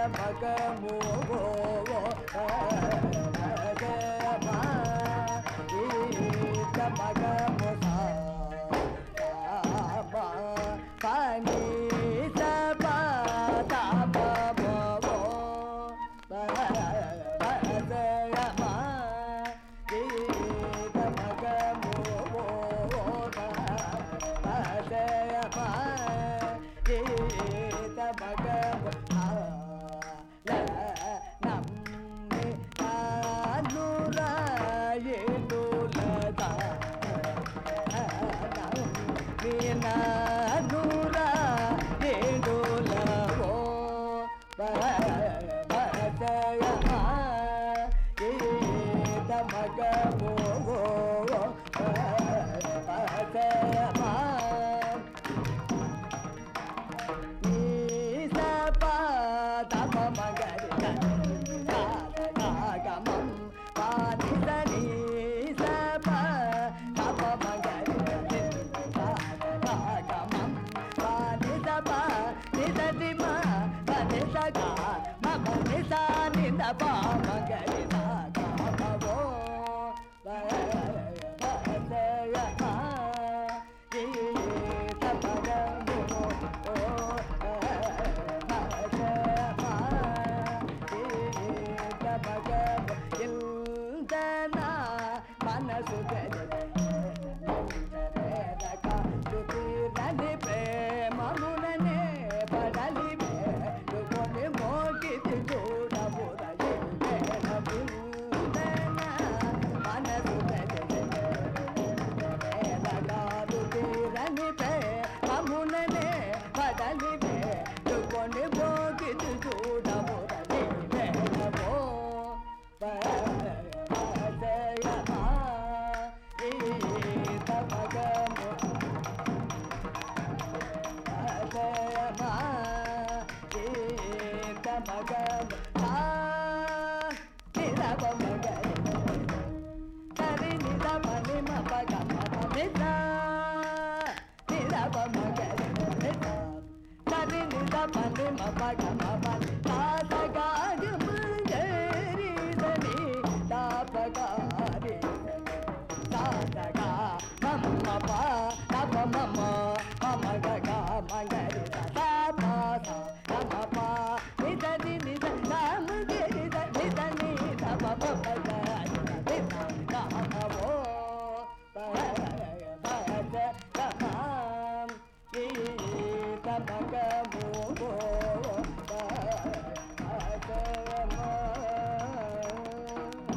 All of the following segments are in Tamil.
மக மோ மா ஈத மக மோ சா பா பனி ச பா தா பா மோ மோ ப ப மா ஈத மக மோ ப ப மா ஈத மக மோ ஆ ல நம்மி அனுராயிடுலதா மீனூரா ஏடுலவோ பரதயமா ஏத மகமோ பரதயமா நீசபா தப மகரி காகமம் பாதித நீசபா தப மகரி காகமம் பாதிதபா நிததிமா பனிசகா மம நிசா நிதபா மகரி காகமவோ பரதயமா ஈத மகமோ మనసు ప్రేమముననే పడలి కొని మోగితి చూడబురలి మనసు తీరని ప్రేమముననే పడలి కొని మోగితి చూడబురలి వేగమో పదయమా ఈత మగము పదయమా ఈత మగము ఆ నిరవ మగరి కరి నిద పని మపగ మప నిద నిరవ మగరి నిద కరి నిద పని మపగ మప తాతగాగ మగరి దని తాపగారి తాతగా మమ్మ పా తప మమ్మ మమ గగ మగరి తాప తమ పా నిద ని నిద రామ గరి ద నిద ని తప మమ గరి నిద రామవో పద తమాం ఈ తమగమో పదమా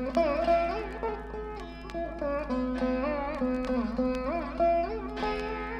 Thank you.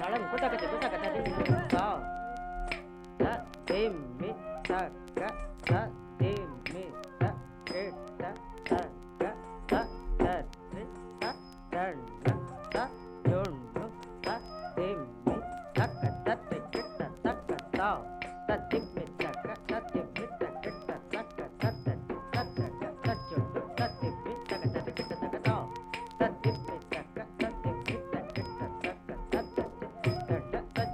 Salam ku taka taka taka taka taka ta. Ta tim mi ta ka ta tim mi ta ke ta ta ka ta ta ri ta ta na ta yun nu ta tim mi ta ka ta te ke ta ta ka ta. Ta tim mi ta ka ta tim mi ta ke ta ta ka ta ta ta ta ka ta yun nu ta tim mi ta ka ta te ke ta ta ka ta. Ta tim mi ta ka ta tim mi ta ke ta ta ka ta ta te.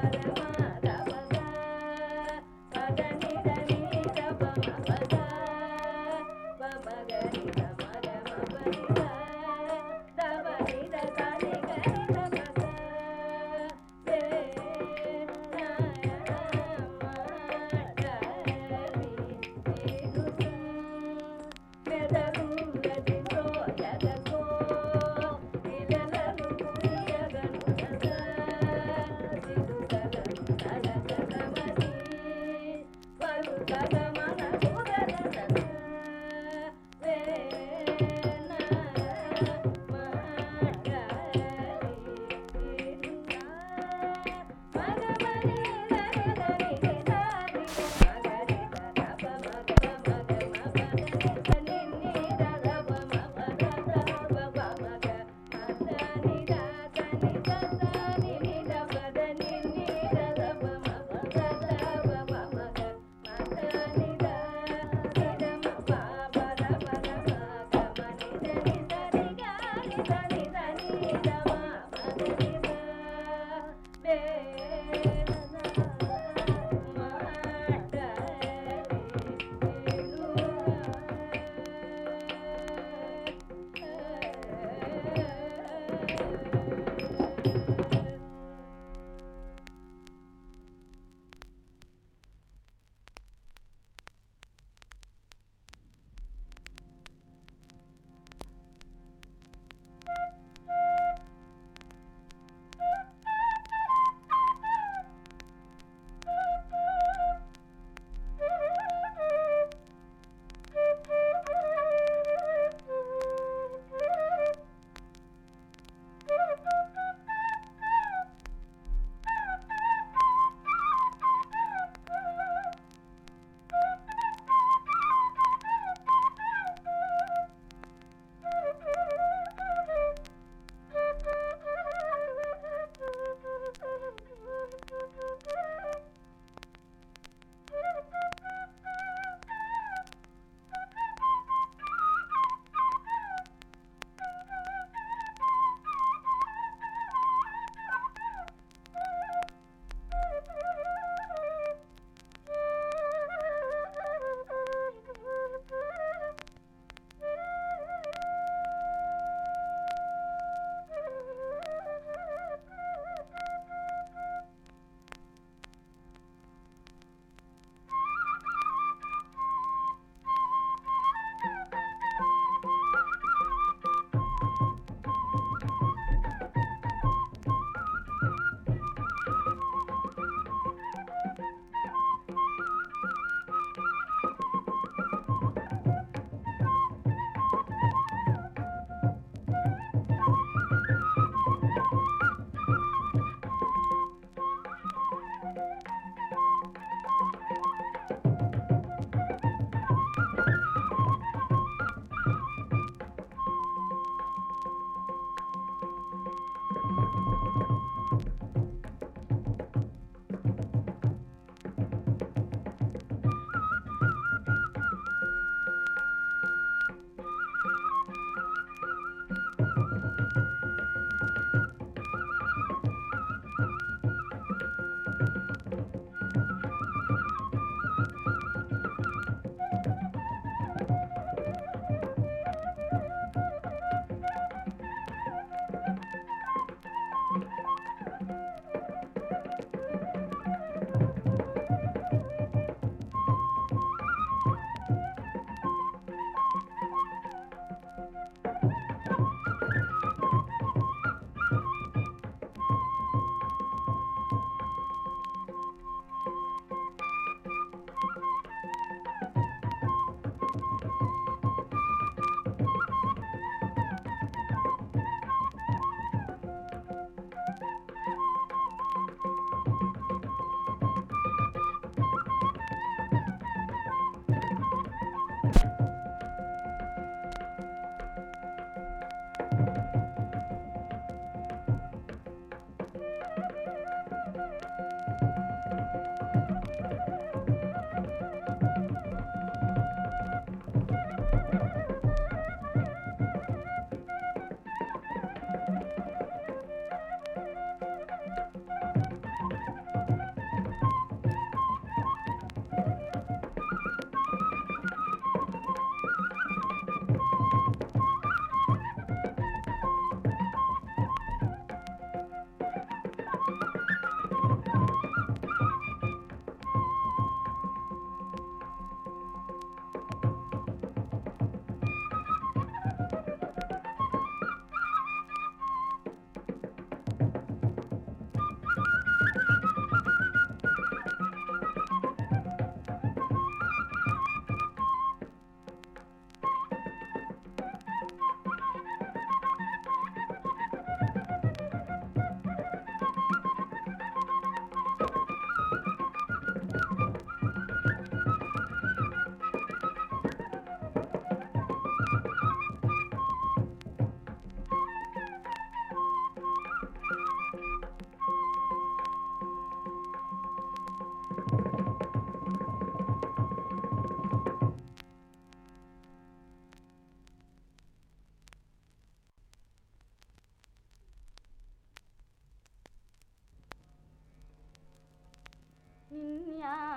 Thank you.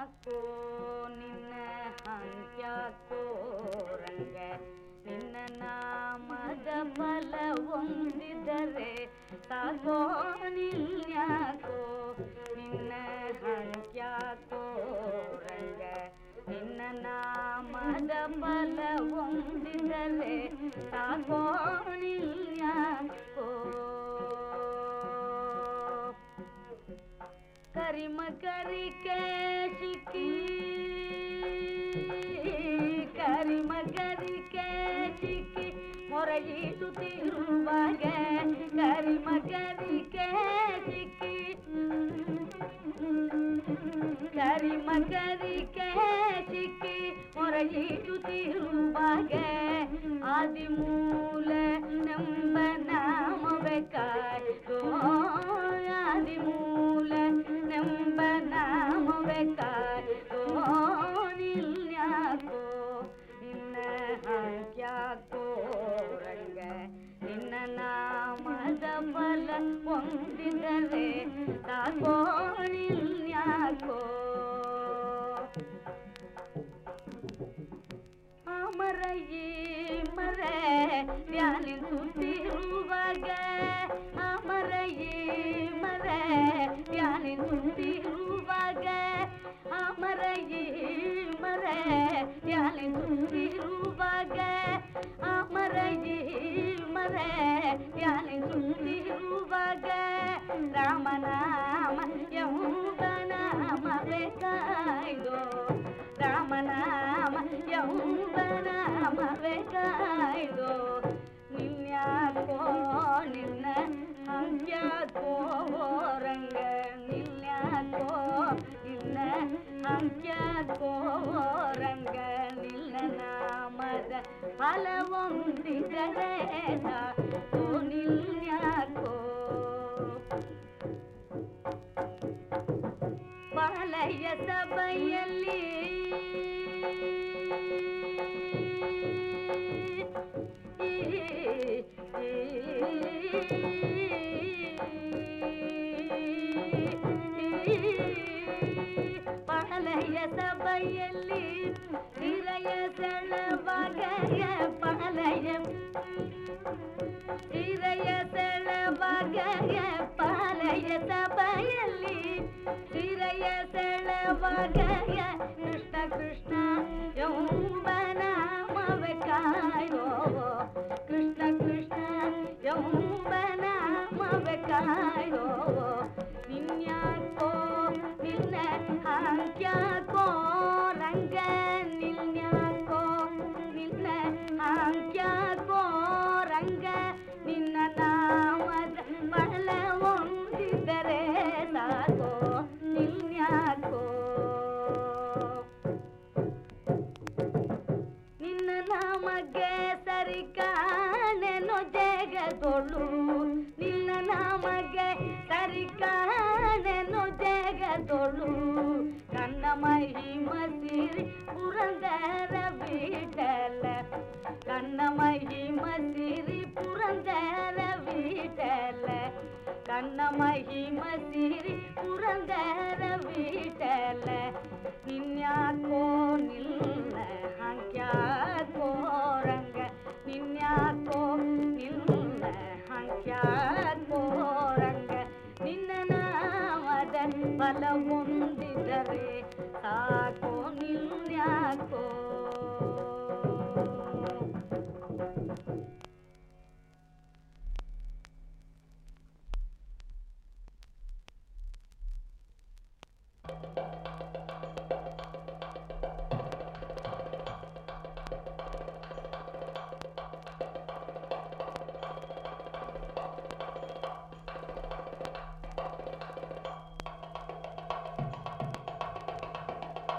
ಸಾಕೋ ನಿನ್ನ ಹಂಚ್ಯಾಕೋ ರಂಗ ನಿನ್ನ ನಾಮದ ಫಲ ಹೊಂದಿದರೆ ಸಾಕೋ ನಿನ್ಯಾಕೋ ನಿನ್ನ ಹಂಚ್ಯಾಕೋ ರಂಗ ನಿನ್ನ ನಾಮದ ಫಲ ಹೊಂದಿದರೆ ಸಾಕೋ ನಿನ್ಯಾಕೋ ಕರಿಮ ಕರಿಕೆ ಸಿಕ್ಕಿ ಕರಿಮ ಕರಿಕೆ ಸಿಕ್ಕಿ ಮೊರಗಿಸುತ್ತಿರುವಾಗ ಕರಿಮ ಕರಿಕೆ ಸಿಕ್ಕಿ ಕರಿಮ ಕರಿಕೆ ಸಿಕ್ಕಿ ಮೊರಗಿಸುತ್ತಿರುವಾಗ ಆದಿಮೂಲ ನಂಬ ನಾಮವೇ ಕಾಯ್ದೋ ಆದಿಮೂಲ ನಂಬ ನಾಮವೇ ಕಾಯ್ದೋ ನಿಲ್ಯಾಕೋ ನಿನ್ನ ಹಾಕ್ಯಾಕೋ ರಂಗ ನಿನ್ನ ನಾಮದ ಫಲ ಹೊಂದಿದರೆ ಸಾಕೋ ನಿಲ್ಯಾಕೋ ಅಮರ ಈ ಮರ ಧ್ಯಾನಿಸುತ್ತಿರುವಾಗ ಅಮರ ಈ ಮರ ಧ್ಯಾನಿಸುತ್ತಿರುವಾಗ ಅಮರ ಈ ಮರ ಧ್ಯಾನಿಸುತ್ತಿರುವಾಗ ಅಮರ ಈ ಮರ ಧ್ಯಾನಿಸುತ್ತಿರುವಾಗ ರಾಮನಾಮ ಯೌದ ನಾಮ ಬೇಕಾಯ್ದೋ ರಾಮನಾಮ ಯೌದ ನಾಮ ಬೇಕಾಯ್ದೋ ನಿನ್ಯಾಕೋ ನಿನ್ನ ಹಂಗ್ಯಾಕೋ ರಂಗ ನಿಲ್ಯಾಕೋ ನಿನ್ನ ಹಂಗ್ಯಾಕೋ ರಂಗ ನಿನ್ನ ನಾಮದ ಫಲ ಹೊಂದಿದರೆ ಸಾಕೋ ನಿಲ್ಯಾಕೋ ಬಾಲಯ್ಯ ಸಭೆಯಲ್ಲಿ ಬಾಲಯ್ಯ ಸಭೆಯಲ್ಲಿ ಹಿರಯ ಸೆಳವಾಗಯ ಬಾಲಯ್ಯ ಹಿರಯ ಸೆಳವಾಗಯ ಪಾಲಯ ಸಭೆಯಲ್ಲಿ ಹಿರಯ ಸೆಳವಾಗಯ ಕೃಷ್ಣ ಕೃಷ್ಣ ಯೌವನಾಮವೆ ಕಾಯೋ ಕೃಷ್ಣ ಕೃಷ್ಣ ಯೌವನಾಮವೆ ಕಾಯೋ ನಿನ್ಯಾಕೋ ನಿನ್ನ ಹಾಕ್ಯಾಕೋ ರಂಗ ನಿನ್ಯಾಕೋ ನಿನ್ನ ಹಾಕ್ಯಾಕೋ ರಂಗ ನಿನ್ನ ನಾಮದ ಬಲ ಹೊಂದಿದರೆ ಸಾಕೋ ನಿನ್ಯಾಕೋ ನಿನ್ನ ನಾಮಗೆ ಸರಿ ಕಾಣೆನು ಜಗದೊಳು ನಿನ್ನ ನಾಮಗೆ ಸರಿ ಕಾಣೆನು ಜಗದೊಳು ಕನ್ನ ಮಹಿಮ ಸಿರಿ ಪುರಂದರ ಬಿಡಲ ಕನ್ನ ಮಹಿಮ ಸಿರಿ ಪುರಂದರ ಬಿಡಲ ಕನ್ನ ಮಹಿಮ ಸಿರಿ ಪುರಂದರ ಬಿಡಲ ನಿನ್ಯಾಕೋ ನಿಲ್ಲ ಹಂಕ್ಯಾಕೋ ರಂಗ ನಿನ್ಯಾಕೋ ನಿಲ್ಲ ಹಂಕ್ಯಾಕೋ ರಂಗ ನಿನ್ನ ನಾಮದ ಬಲ ಹೊಂದಿದರೆ ಸಾಕೋ ನಿಲ್ಯಾಕೋ ಿ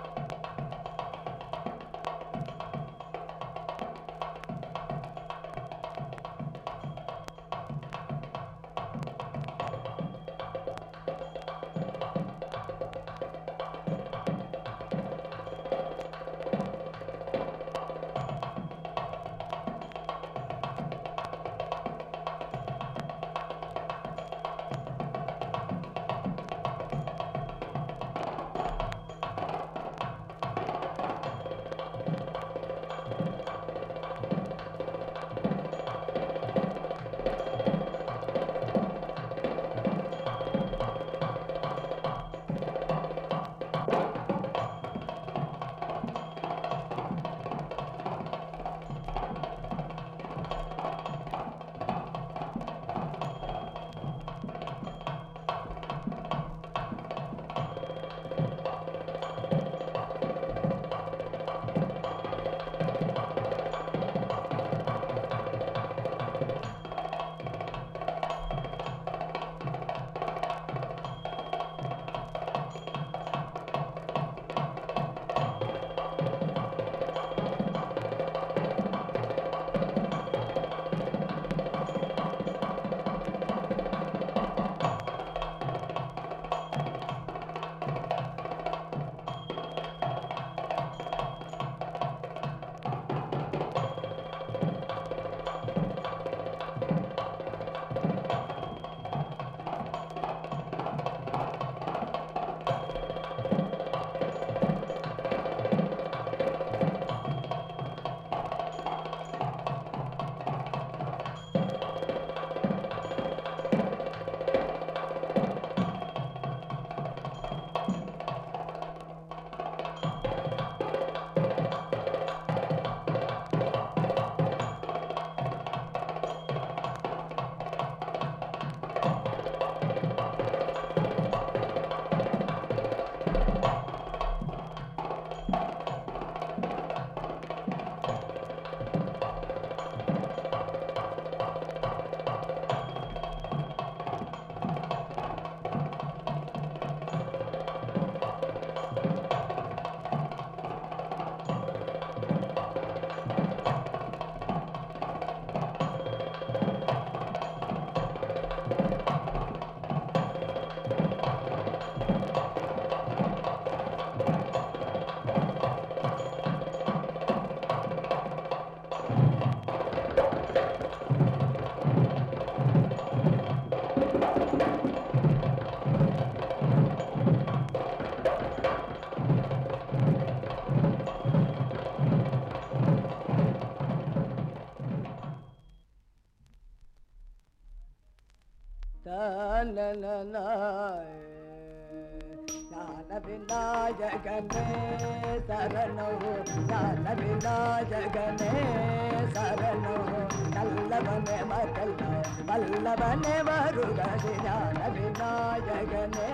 ஞான விநாயகனே சரணோ ஞான விநாயகனே சரணோ நல்லவனே மக்கள் வல்லவனே வருகதி ஞான விநாயகனே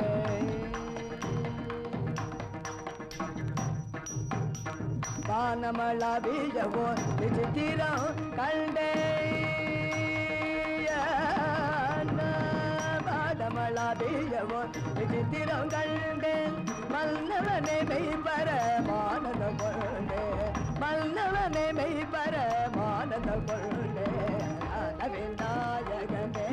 வானமள வீழவோ விசித்திரம் கண்டே வானமள வீழவோ விசித்திரம் கண்டேன் மன்னவனை மெய்பர மானதம் கொண்டே மன்னவனை மெய்பர மானதம் கொண்டே விநாயகனே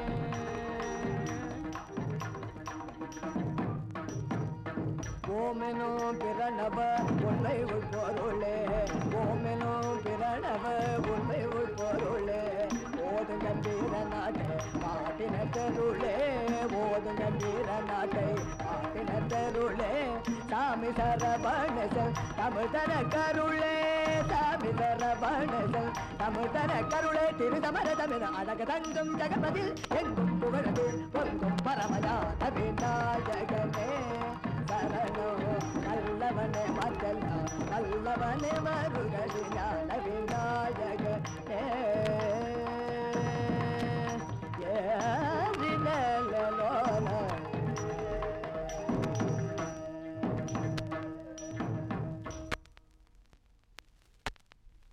ஓமெனோ பிரணவ உண்மை உட்பொருளே ஓமெனோ பிரணவ உண்மை உட்பொருளே ஓது கம்பீர நாட்டை பாட்டின தெருளே ஓது கம்பீர நாட்டை பாட்டின தெருளே சாமி சரபணசல் தமிழ் தர கருளே சாமி சரபணசல் தமிழ் தர கருளே திரு தமர தமிழ் அழக தங்கும் ஜெகபதில் எங்கும் புகழது பொங்கும் பரமஜாத விநாயகனே சரணோ நல்லவனே மச்சல் நல்லவனே மருகதி ஞான விநாயக